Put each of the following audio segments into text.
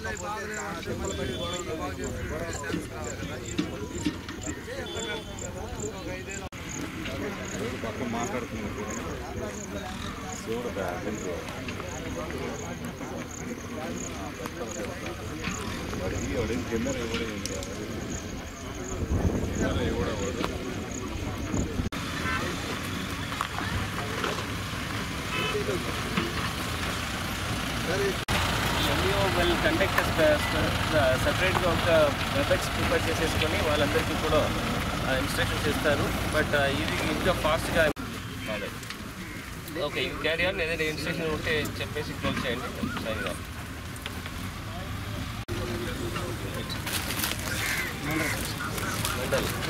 పక్కన మాట్లాడుతున్నారు శివుడు బ్యాగ్ వాడికి వాడికి కింద ఇవ్వడం కింద ఇవ్వడం వాడు ఎంఈఓ విల్ కండక్ట్ సపరేట్గా ఒక వెబ్ఎక్స్ ప్రిపేర్ చేసేసుకొని వాళ్ళందరికీ కూడా ఇన్స్ట్రక్షన్స్ ఇస్తారు బట్ ఇది ఇంకా ఫాస్ట్గా ఓకే క్యారీ ఆన్ ఏదైనా ఇన్స్ట్రక్షన్ ఉంటే చెప్పేసి క్లోజ్ చేయండి సైన్ ఆఫ్ మండల్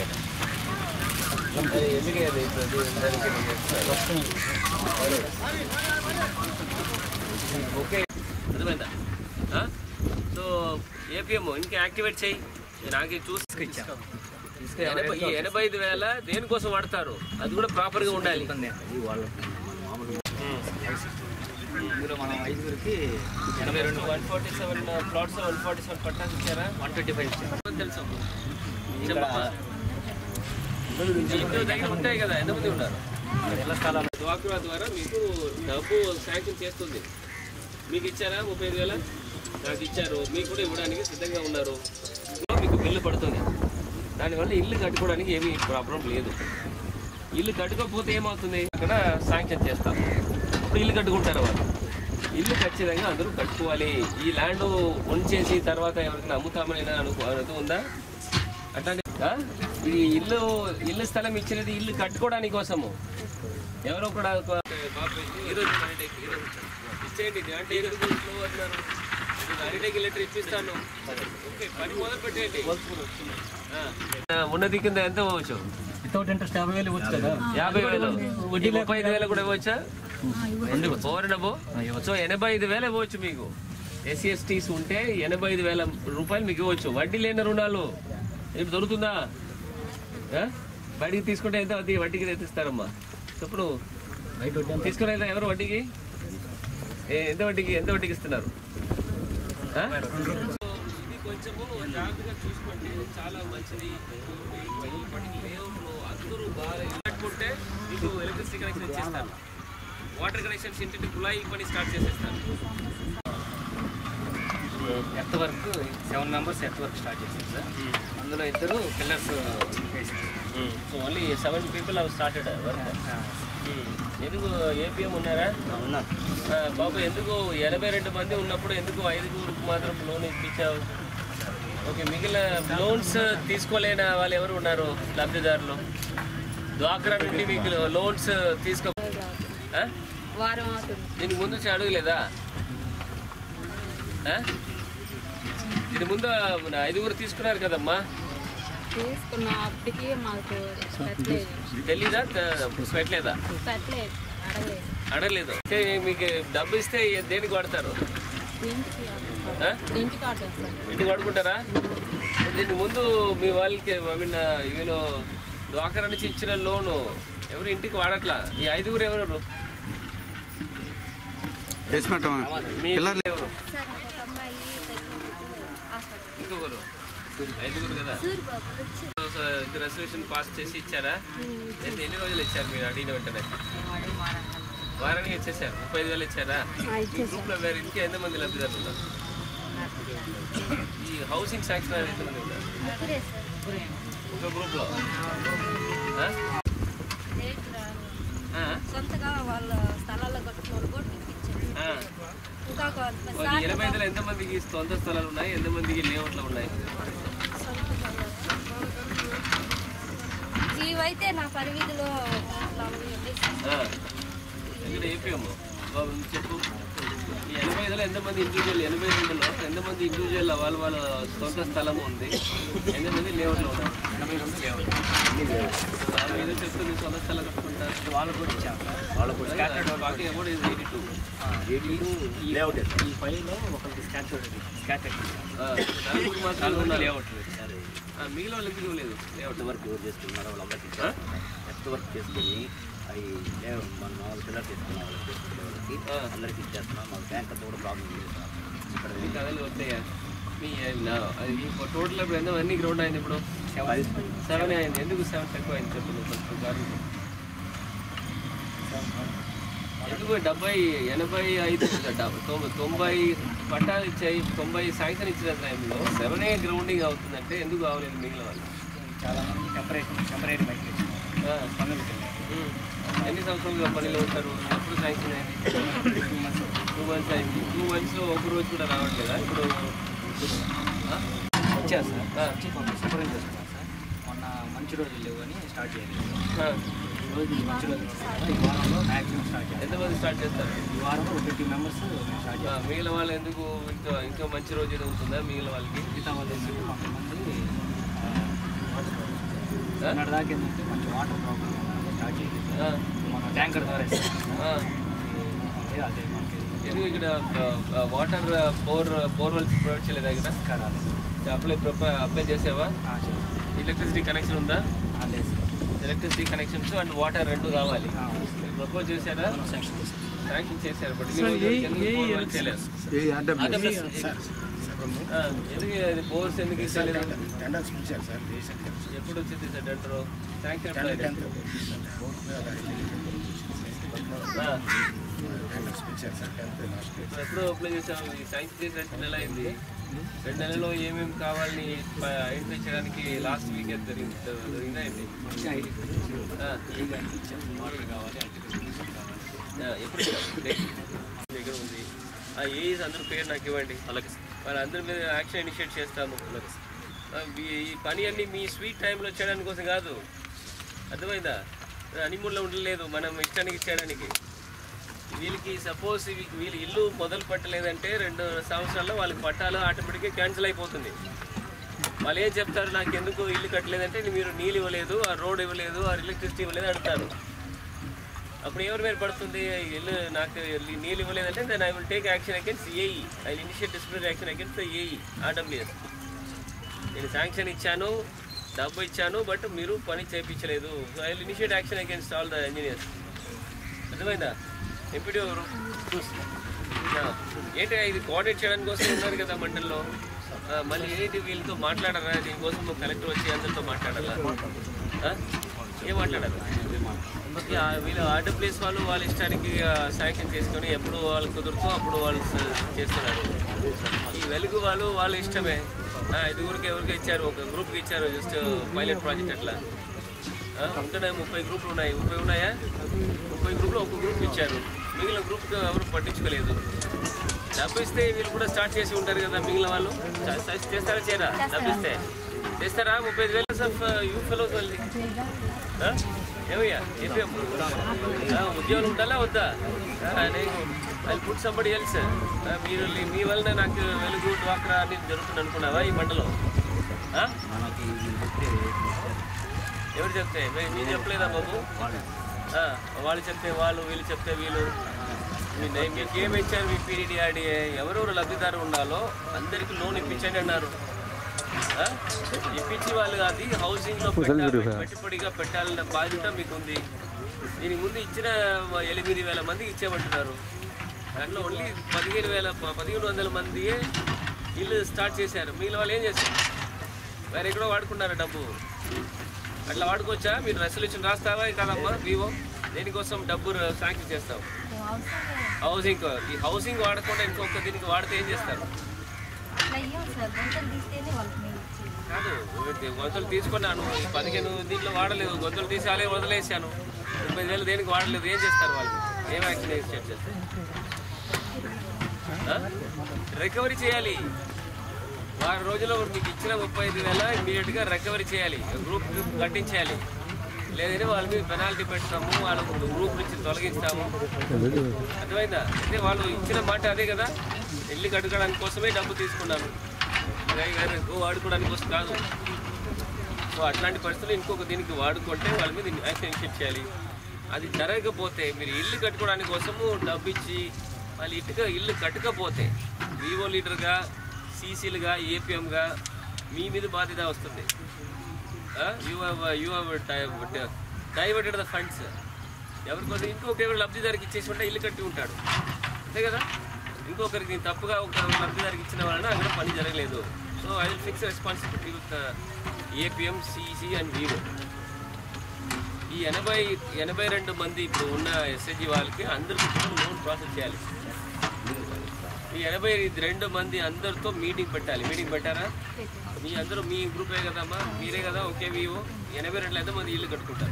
ఓకే ఎందుకు అది దానికి ఓకే అర్థమైందా ఆ? సో ఏపీఎం ఇంకా యాక్టివేట్ చేయి నాకు చూసి ఎనభై ఈ ఎనభై ఐదు వేల దేనికోసం వాడతారు అది కూడా ప్రాపర్గా ఉండాలి ఇందులో మనం ఐదుగురికి ఎనభై రెండు one forty seven plots one forty seven పట్టాస్ ఇచ్చారా వన్ ట్వంటీ ఫైవ్ తెలుసు ఇక్కడ చెప్పమ్మా. ఇంట్లో దగ్గర ఉంటాయి కదా ఎంతమంది ఉన్నారు ఇళ్ల స్థలాలు డ్వాక్రా ద్వారా మీకు డబ్బు శాంక్షన్ చేస్తుంది మీకు ఇచ్చారా ముప్పై ఐదు వేల నాకు ఇచ్చారు మీకు కూడా ఇవ్వడానికి సిద్ధంగా ఉన్నారు మీకు బిల్లు పడుతుంది దానివల్ల ఇల్లు కట్టుకోవడానికి ఏమీ ప్రాబ్లం లేదు ఇల్లు కట్టుకోకపోతే ఏమవుతుంది అక్కడ శాంక్షన్ చేస్తాం ఇప్పుడు ఇల్లు కట్టుకుంటారు వాళ్ళు ఇల్లు ఖచ్చితంగా అందరూ కట్టుకోవాలి ఈ ల్యాండ్ ఉంచేసి తర్వాత ఎవరికైనా అమ్ముతామని అనుకో అనుకో ఉందా అట్లాంటి ఆ? ఈ ఇల్లు ఇల్లు స్థలం ఇచ్చినది ఇల్లు కట్టుకోవడానికి కోసము ఎవరో కూడా ఒక- బాబు, ఈరోజు హరిటేక్, ఈరోజు ఇచ్చేయండి అంటే ఎందుకు ఇంట్లో అన్నారు నేను హరిటేక్ లెటర్ ఇప్పిస్తాను ఓకే పని మొదలు పెట్టేయండి ఆ. ఉన్నది కింద ఎంత ఇవ్వచ్చు వితౌట్ ఇంట్రెస్ట్ యాభై వేలు ఇవ్వచ్చు కదా యాభై వేలు వడ్డీ ముప్పై ఐదు వేలు కూడా ఇవ్వచ్చా ఓవర్ అండ్ అబో సో ఎనభై ఐదు వేలు ఇవ్వచ్చు మీకు ఎస్సీ ఎస్టీస్ ఉంటే ఎనభై ఐదు వేల రూపాయలు మీకు ఇవ్వచ్చు వడ్డీ లేని రుణాలు ఇప్పుడు దొరుకుతుందా ఆ? బయటికి తీసుకుంటే ఎంత వడ్డీ వడ్డీకి ఎంత ఇస్తారమ్మా ఇప్పుడు బయట వడ్డీ తీసుకునే ఎవరు వడ్డీకి ఏ- ఎంత వడ్డీకి ఎంత వడ్డీకి ఇస్తున్నారు ఆ? ఇది కొంచెము జాగ్రత్తగా చూసుకోండి చాలా మంచిది ఇప్పటికి లేఅవుట్లో అందరూ బాగా ఇల్లు కట్టుకుంటే మీకు ఎలక్ట్రిసిటీ కనెక్షన్ ఇచ్చేస్తారు వాటర్ కనెక్షన్స్ ఇంటికి కుళాయి పని స్టార్ట్ చేసేస్తారు earth work seven members earth work start చేశారు సార్ అందులో ఇద్దరు పిల్లర్స్ వేసారు so only seven people have started work ఎందుకు ఏపీఎం ఉన్నారా ఉన్నారు ఆ, బాబు ఎందుకు ఎనభై రెండు మంది ఉన్నప్పుడు ఎందుకు ఐదుగురికి మాత్రం లోన్ ఇప్పించావు ఓకే మిగిలిన లోన్స్ తీసుకోలేని వాళ్ళు ఎవరు ఉన్నారు లబ్ధిదారులు డ్వాక్రా నుండి మీకు లోన్స్ తీసుకో ఆ? వారం అవుతుంది దీనికి ముందు వచ్చి అడగలేదా ఆ? దీని ముందు మన ఐదుగురు తీసుకున్నారు కదమ్మా తీసుకున్న అప్పటికి మాకు పెట్టలేదు తెలీదా త- పెట్టలేదా పెట్టలేదు అడగలేదు అడగలేదు అంటే మీకు డబ్బు ఇస్తే దేనికి వాడతారు ఇంటికి ఆ? ఇంటికి ఆర్డర్ సార్ ఇంటికి వాడుకుంటారా దీనికి ముందు మీ వాళ్ళకి ఐ మీన్ వీళ్ళు డ్వాకరా నుంచి ఇచ్చిన లోను ఎవరు ఇంటికి వాడట్లా ఈ ఐదుగురు ఎవరు మీ ఎవరు ఇంకొకరు ఐదుగురు కదా రెసల్యూషన్ పాస్ చేసి ఇచ్చారా ఎంత ఎన్ని రోజులు ఇచ్చారు మీరు అడిగిన వెంటనే వారానికి ఇచ్చేసారు ముప్పై ఐదు వేలు ఇచ్చారా ఈ గ్రూప్ లో వేరే ఇంకా ఎంతమంది లబ్ధిదారులు ఉన్నారు ఈ హౌసింగ్ శాంక్షన్ అనేది ఎంతమంది ఉన్నారు ఒక గ్రూప్ లో ఆ? ఆ? సొంతగా వాళ్ళ స్థలాల్లో కట్టుకోవాలి కూడా ఇప్పించారు ఆ. ఇంకా ఒక ఎనభై ఐదులో ఎంతమందికి సొంత స్థలాలు ఉన్నాయి ఎంతమందికి లేఅవుట్లు ఉన్నాయి ఇవైతే నా పరిమితిలో నలభై ఉంది. ఆ. ఇక్కడ ఏపీఎం బాబు చెప్పు ఈ ఎనభై ఐదులో ఎంతమంది ఇండివిజువల్ ఎనభై రెండులో ఎంతమంది ఇండివిజువల్ వాళ్ళ వాళ్ళ సొంత స్థలం ఉంది ఎంతమంది లేఅవుట్లో ఉన్నారు వాళ్ళు ఏదో చెప్తుంది సొంత స్థలం కట్టుకుంటారు వాళ్ళకు కూడా ఇచ్చాము సార్ వాళ్ళకు బాకీ అమౌంట్ ఇస్ ఎయిటీ టూ ఈ ఫైల్లో ఒకరికి స్కాటర్ స్కాటర్ నలుగురు మాత్రమే ఉన్నారు లేఅవుట్లు ఇచ్చారు ఆ, మిగిలిన వాళ్ళు ఎందుకు ఇవ్వలేదు లేఅవుట్ వర్క్ ఎవరు చేస్తున్నారు వాళ్ళందరికీ ఆ? నెక్స్ట్ వర్క్ చేసుకుని అవి లేవు మన మామూలు పిల్లలు తీసుకున్న వాళ్ళకి చేసుకునే వాళ్ళకి ఆ. అందరికీ ఇచ్చేస్తున్నాం మాకు బ్యాంక్ అంతా కూడా ప్రాబ్లం లేదు సార్ ఈ కథలు వస్తాయా మీ నా- అది టోటల్ ఇప్పుడు ఎంత ఎన్ని గ్రౌండ్ అయింది ఇప్పుడు సెవెన్ అయింది ఎందుకు సెవెన్ తక్కువ అయింది చెప్పు నువ్వు ఫస్ట్ కారణం ఎందుకు డెబ్బై ఎనభై ఐదు డెబ్బై- తొంభై తొంభై పట్టాలు ఇచ్చాయి తొంభై శాంక్షన్ ఇచ్చిన టైంలో సెవెన్ ఏ గ్రౌండింగ్ అవుతుందంటే ఎందుకు కావలేదు మిగిలిన వాళ్ళు చాలా మంది టెంపరీ టెంపరీ మైగ్రేషన్ ఆ, పనులు వెళ్ళారు ఉమ్. ఎన్ని సంవత్సరాలుగా పనిలో ఉంటారు ఎప్పుడు శాంక్షన్ అయింది టూ మంత్స్ టూ మంత్స్ అయింది టూ మంత్స్లో ఒక రోజు కూడా రావట్లేదా ఇప్పుడు ఆ? వచ్చారు సార్ ఆ. వచ్చి కొంచెం శుభ్రం చేసుకున్నాం సార్ మొన్న మంచి రోజులు లేవు అని స్టార్ట్ చేయాలి ఆ. రోజు ఈ మంచి రోజులు వస్తాయి కదా ఈ వారంలో మ్యాక్సిమం స్టార్ట్ చేయాలి ఎంతమంది స్టార్ట్ చేస్తారు ఈ వారంలో ఫిఫ్టీ మెంబర్స్ స్టార్ట్ ఆ, చేయాలి మిగిలిన వాళ్ళు ఎందుకు ఇంకా ఇంకా మంచి రోజు ఏదో ఉంటుందా మిగిలిన వాళ్ళకి మిగతా వాళ్ళు ఏంటంటే కొంతమంది ఆ? నిన్నటి దాకా ఏంటంటే కొంచెం వాటర్ ప్రాబ్లం స్టార్ట్ చేయాలి ఆ, మన ట్యాంకర్ ద్వారా ఇస్తాం ఆ. అదే అదే మనకి ఎందుకు ఇక్కడ వాటర్ బోర్ బోర్వెల్స్ ప్రొవైడ్ చేయలేదా ఇక్కడ కరాలి అప్లై అప్లై చేసావా లేదు ఎలక్ట్రిసిటీ కనెక్షన్ ఉందా sir electricity connections and water రెండు కావాలి ఆ, ప్రపోజ్ చేశారా శాంక్షన్ చేశారు. శాంక్షన్ చేశారు బట్ ఇన్ని రోజులు ఎందుకు borewell చేయలేదు ఆ, ఎందుకు ఇది బోర్స్ ఎందుకు ఇస్తలేదు టెండర్స్ పిలిచారు సార్ రీసెంట్గా ఎప్పుడు వచ్చింది సార్ టెండర్ శాంక్షన్ ఎప్పుడు అయింది? ఆ, టెండర్స్ పిలిచారు సార్ టెన్త్ లాస్ట్ ఇప్పుడు ఎప్పుడు అప్లై చేసాము ఈ శాంక్షన్ చేసి రెండు నెలలు అయింది రెండు నెలల్లో ఏమేమి కావాలని ఐడెంటిఫై చేయడానికి లాస్ట్ వీక్ జరిగింది జరిగిందా ఏంటి మంచి ఐడి ఆ, ఏ కానీ ఇచ్చారు వాటర్ కావాలి అగ్రికల్చర్ కావాలి ఆ, ఎప్పుడు ఇచ్చారు? డేట్ దగ్గర ఉంది ఆ ఏజ్ అందరూ పేరు నాకు ఇవ్వండి అలాగే వాళ్ళందరి మీద యాక్షన్ ఇనిషియేట్ చేస్తాము అలాగే ఆ, ఈ- ఈ పని అన్ని మీ స్వీట్ టైంలో చేయడానికి కోసం కాదు అర్థమైందా హనీమూన్లో ఉండలేదు మనం ఇష్టానికి చేయడానికి వీళ్ళకి సపోజ్ వీళ్ళు ఇల్లు మొదలు పట్టలేదంటే రెండు సంవత్సరాల్లో వాళ్ళకి పట్టాలు ఆటోమేటిక్గా క్యాన్సిల్ అయిపోతుంది వాళ్ళు ఏం చెప్తారు నాకు ఎందుకు ఇల్లు కట్టలేదంటే మీరు నీళ్ళు ఇవ్వలేదు ఆ రోడ్ ఇవ్వలేదు ఆ ఎలక్ట్రిసిటీ ఇవ్వలేదు అంటారు అప్పుడు ఎవరి మీద పడుతుంది ఇల్లు నాకు ఈ నీళ్ళు ఇవ్వలేదంటే then I will take action against AE I initiate disciplinary action against AE RWS నేను శాంక్షన్ ఇచ్చాను డబ్బు ఇచ్చాను బట్ మీరు పని చేయించలేదు I will initiate action against all the engineers అర్థమైందా ఎంపీడీ ఎవరు ఆ, ఏంటి ఇది కోఆర్డినేట్ చేయడానికి కోసం ఉన్నారు కదా మండలిలో ఆ, మళ్ళీ ఏంటి వీళ్ళతో మాట్లాడరా దీనికోసం కలెక్టర్ వచ్చి అందరితో మాట్లాడాలా ఆ? ఏం మాట్లాడారు ఇక వీళ్ళు ఆర్డర్ ప్లేస్ వాళ్ళు వాళ్ళ ఇష్టానికి శాంక్షన్ చేసుకొని ఎప్పుడు వాళ్ళు కుదురుతో అప్పుడు వాళ్ళు స- చేస్తున్నారు ఈ వెలుగు వాళ్ళు వాళ్ళ ఇష్టమే ఆ, ఐదుగురికి ఎవరికి ఇచ్చారు ఒక గ్రూప్కి ఇచ్చారు జస్ట్ పైలట్ ప్రాజెక్ట్ అట్లా ఆ, ఉంటున్నాయి ముప్పై గ్రూపులు ఉన్నాయి ముప్పై ఉన్నాయా ముప్పై గ్రూపులు ఒక గ్రూప్ ఇచ్చారు మిగిలిన గ్రూప్ ఎవరు పట్టించుకోలేదు డబ్బు ఇస్తే వీళ్ళు కూడా స్టార్ట్ చేసి ఉంటారు కదా మిగిలిన వాళ్ళు చ- చ- చేస్తారా చేయరా డబ్బు ఇస్తే చేస్తారా ముప్పై ఐదు వేల ఆఫ్ యూ ఫెలోస్ వాళ్ళది ఆ? ఏమయ్యా చెప్పి ఉద్యోగాలు ఉండాలా వద్దా ఆ, నేను అది పుట్ సంబడి ఎల్స్ మీరు మీ వలన నాకు వెలుగు డ్వాక్రా అని జరుగుతుంది అనుకున్నావా ఈ మండలం ఆ? మనకి వీళ్ళు చెప్తే ఎవరు చెప్తే మీ- మీరు చెప్పలేదా బాబు ఆ, వాళ్ళు చెప్తే వాళ్ళు వీళ్ళు చెప్తే వీళ్ళు మీ నే- మీకు ఏమి ఇచ్చారు మీ పీడీఆర్డీఏ ఎవరెవరు లబ్ధిదారు ఉండాలో అందరికీ లోన్ ఇప్పించండి అన్నారు ఆ? ఇప్పించి వాళ్ళు అది హౌసింగ్లో పెట్టాలి పెట్టుబడిగా పెట్టాలన్న బాధ్యత మీకు ఉంది దీనికి ముందు ఇచ్చిన ఎనిమిది వేల మందికి ఇచ్చేమంటున్నారు దాంట్లో ఓన్లీ పదిహేను వేల పదిహేను వందల మందియే ఇల్లు స్టార్ట్ చేశారు మిగిలిన వాళ్ళు ఏం చేశారు వేరే ఎక్కడో వాడుకున్నారు డబ్బు అట్లా వాడుకోవచ్చా మీరు రెసల్యూషన్ రాస్తావా కాదమ్మా వివో దేనికోసం డబ్బు శాంక్షన్ చేస్తావు హౌసింగ్ ఈ హౌసింగ్ వాడకుండా ఇంకొక దీనికి వాడితే ఏం చేస్తారు అట్లా ఇయ్యం సార్ గంటలు తీస్తేనే వాళ్ళకి మేము ఇచ్చేది కాదు ఇది గొంతులు తీసుకున్నాను ఈ పదిహేను దీంట్లో వాడలేదు గొంతులు తీసి అలాగే వదిలేసాను ముప్పై వేలు దేనికి వాడలేదు ఏం చేస్తారు వాళ్ళు ఏం యాక్షన్ ఇనిషియేట్ చేస్తారు రికవరీ చేయాలి వారం రోజుల్లో మీకు ఇచ్చిన ముప్పై ఐదు వేల ఇమీడియట్గా రికవరీ చేయాలి గ్రూప్ కట్టించేయాలి లేదంటే వాళ్ళ మీద పెనాల్టీ పెడతాము వాళ్ళ గ్రూప్ నుంచి తొలగిస్తాము అర్థమైందా అంటే వాళ్ళు ఇచ్చిన మాట అదే కదా ఇల్లు కట్టుకోవడానికి కోసమే డబ్బు తీసుకున్నాను వేరే వేరే ఇంకో వాడుకోవడానికి కోసం కాదు సో అట్లాంటి పరిస్థితులు ఇంకొక దీనికి వాడుకుంటే వాళ్ళ మీద యాక్షన్ ఇనిషియేట్ చేయాలి అది జరగకపోతే మీరు ఇల్లు కట్టుకోవడానికి కోసము డబ్బు ఇచ్చి వాళ్ళు ఇటుగా ఇల్లు కట్టకపోతే వివో లీడర్గా సీసీలుగా ఏపీఎంగా మీ మీద బాధ్యత వస్తుంది you you diverted the funds ఎవరి కోసం ఇంకొక ఎవరు లబ్ధిదారికి ఇచ్చేసి ఉంటే ఇల్లు కట్టి ఉంటాడు అంతే కదా ఇంకొకరికి తప్పుగా ఒక లబ్ధిదారికి ఇచ్చిన వలన అక్కడ పని జరగలేదు so I will fix responsibility with APM CC and VO ఈ ఎనభై ఎనభై రెండు మంది ఇప్పుడు ఉన్న ఎస్ఎస్జి వాళ్ళకి అందరికీ కూడా లోన్ ప్రాసెస్ చేయాలి ఈ ఎనభై రెండు మంది అందరితో మీటింగ్ పెట్టాలి మీటింగ్ పెట్టారా మీ అందరూ మీ గ్రూపే కదమ్మా మీరే కదా ఒకే వివో ఎనభై రెండు ఎంతమంది ఇల్లు కట్టుకుంటారు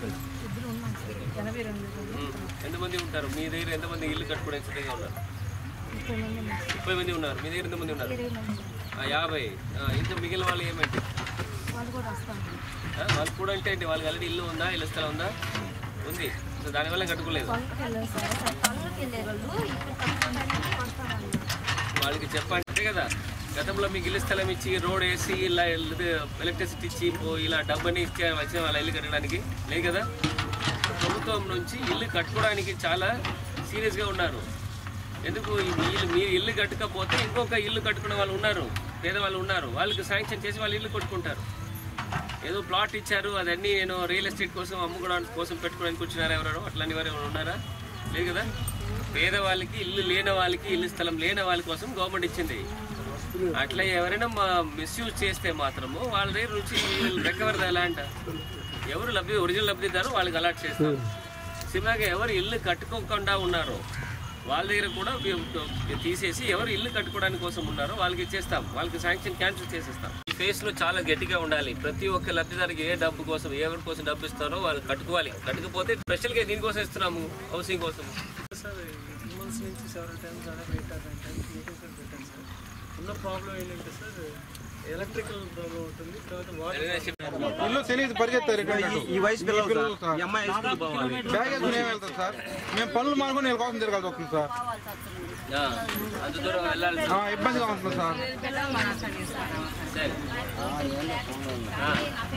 ఉమ్. ఎంతమంది ఉంటారు మీ దగ్గర ఎంతమంది ఇల్లు కట్టుకోవడానికి సిద్ధంగా ఉన్నారు ముప్పై మంది ఉన్నారు మీ దగ్గర ఎంతమంది ఉన్నారు ఆ, యాభై ఆ, ఇంకా మిగిలిన వాళ్ళు ఏమైంది వాళ్ళు కూడా వస్తాను ఆ, వాళ్ళు కూడా అంటే ఏంటి వాళ్ళకి ఆల్రెడీ ఇల్లు ఉందా ఇల్లు స్థలం ఉందా ఉంది సో దానివల్ల కట్టుకోలేదు పనులకు వెళ్ళారు సార్ సార్ పనులకు వెళ్ళే వాళ్ళు ఇప్పుడు కట్టుకోవడానికి వస్తామన్నారు వాళ్ళకి చెప్పండి కదా గతంలో మీకు ఇల్లు స్థలం ఇచ్చి రోడ్ వేసి ఇలా ఇది ఎలక్ట్రిసిటీ ఇచ్చి పో- ఇలా డబ్బుని ఇచ్చే వచ్చిన వాళ్ళ ఇల్లు కట్టడానికి లేదు కదా ప్రభుత్వం నుంచి ఇల్లు కట్టుకోవడానికి చాలా సీరియస్గా ఉన్నారు ఎందుకు ఈ మీ ఇల్లు మీ ఇల్లు కట్టకపోతే ఇంకొక ఇల్లు కట్టుకునే వాళ్ళు ఉన్నారు పేదవాళ్ళు ఉన్నారు వాళ్ళకి శాంక్షన్ చేసి వాళ్ళు ఇల్లు కొట్టుకుంటారు ఏదో ప్లాట్ ఇచ్చారు అదన్నీ నేను రియల్ ఎస్టేట్ కోసం అమ్ముకోవడానికి కోసం పెట్టుకోవడానికి వచ్చినారా ఎవరో అట్లాంటి వారు ఎవరు ఉన్నారా లేదు కదా పేదవాళ్ళకి ఇల్లు లేని వాళ్ళకి ఇల్లు స్థలం లేని వాళ్ళ కోసం గవర్నమెంట్ ఇచ్చింది అట్లా ఎవరైనా మా మిస్యూజ్ చేస్తే మాత్రము వాళ్ళ దగ్గర నుంచి రికవర్ ఎలా అంట ఎవరు లబ్ధి ఒరిజినల్ లబ్ధిదారు వాళ్ళకి అలాట్ చేస్తాం సిమ్లాగా ఎవరు ఇల్లు కట్టుకోకుండా ఉన్నారో వాళ్ళ దగ్గర కూడా వి- తీసేసి ఎవరు ఇల్లు కట్టుకోవడానికి కోసం ఉన్నారో వాళ్ళకి ఇచ్చేస్తాం వాళ్ళకి శాంక్షన్ క్యాన్సిల్ చేసేస్తాం ఈ ఫేస్ లో చాలా గట్టిగా ఉండాలి ప్రతి ఒక్క లబ్ధిదారికి ఏ డబ్బు కోసం ఎవరి కోసం డబ్బు ఇస్తారో వాళ్ళు కట్టుకోవాలి కట్టుకపోతే స్పెషల్ గా దీనికోసం ఇస్తున్నాము హౌసింగ్ కోసం సార్ టూ మంత్స్ నుంచి సెవెరల్ టైమ్స్ అదే పెట్టారు టైమ్స్ మీటింగ్స్ కూడా పెట్టాను సార్ ఉన్న ప్రాబ్లం ఏంటంటే సార్ ఎలక్ట్రికల్ ప్రాబ్లం ఉంటుంది తర్వాత వాటర్ ఇల్లు తెలియదు పరిగెత్తారు ఇక్కడ ఈ వయసు పిల్లలు పిల్లలు సార్. ఈ అమ్మాయి హై స్కూల్ పోవాలి బ్యాగ్ వేసుకుని ఏం వెళ్తారు సార్ మేము పనులు మానుకుని వీళ్ళ కోసం తిరగాల్సి వస్తుంది సార్ ఆ, అంత దూరం వెళ్ళాలి ఆ, ఇబ్బందిగా ఉంటుంది సార్ సరే ఆ.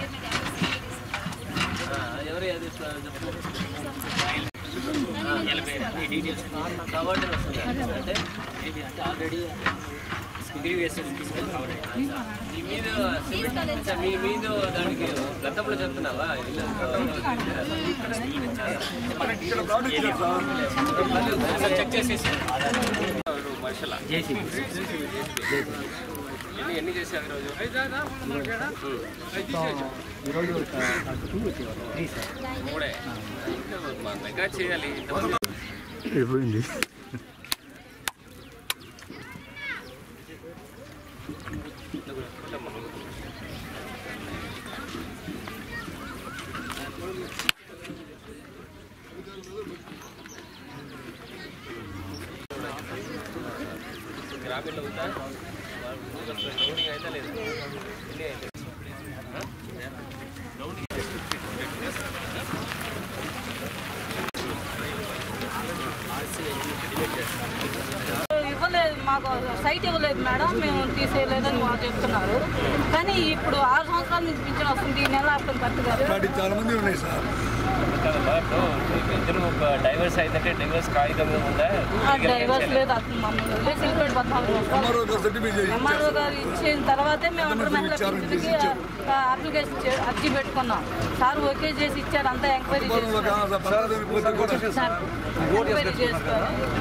ఆ, ఎవరు అది చెప్పు కాబట్టి వస్తుంది అంటే ఆల్రెడీ డిగ్రీ వేసేది తీసుకొని కావాలి మీ మీద సిమెంట్ మీ మీద దానికి గతంలో చెప్తున్నావా ఇల్లు చెక్ చేసేసి మనుషుల ఎన్ని ఎన్ని చేశారు ఈరోజు మూడే ఇంకా మా దగ్గర చేయాలి ఇంతమంది గ్రామీణలో ఉందా రౌండింగ్ అయితే లేదు ఎన్ని అయితే ఇవ్వలేదు మాకు సైట్ ఇవ్వలేదు మేడం మేము తీసేయలేదని వాళ్ళు చెప్తున్నారు కానీ ఇప్పుడు ఆరు సంవత్సరాల నుంచి పింఛన్ వస్తుంది ఈ నెల అప్పుడు కట్టుగా చాలా మంది ఉన్నాయి సార్ కాదమ్మా, ఇప్పుడు ఇద్దరు ఒక డైవర్స్ అయిందంటే డైవర్స్ కాగితం మీద ఉందా డైవర్స్ లేదు అసలు మమ్మల్ని వదిలేసి వెళ్ళిపోయి పద్నాలుగు సంవత్సరాలు సర్టిఫికేట్ ఎంఆర్ఓ గారు ఇచ్చిన తర్వాతే మేము అందరం మహిళా పింఛన్కి అప్లికేషన్ చే- అర్జీ పెట్టుకున్నాం సార్ ఓకే చేసి ఇచ్చారు అంతా ఎంక్వైరీ చేస్తారు చేసి ఎంక్వైరీ చేస్తారు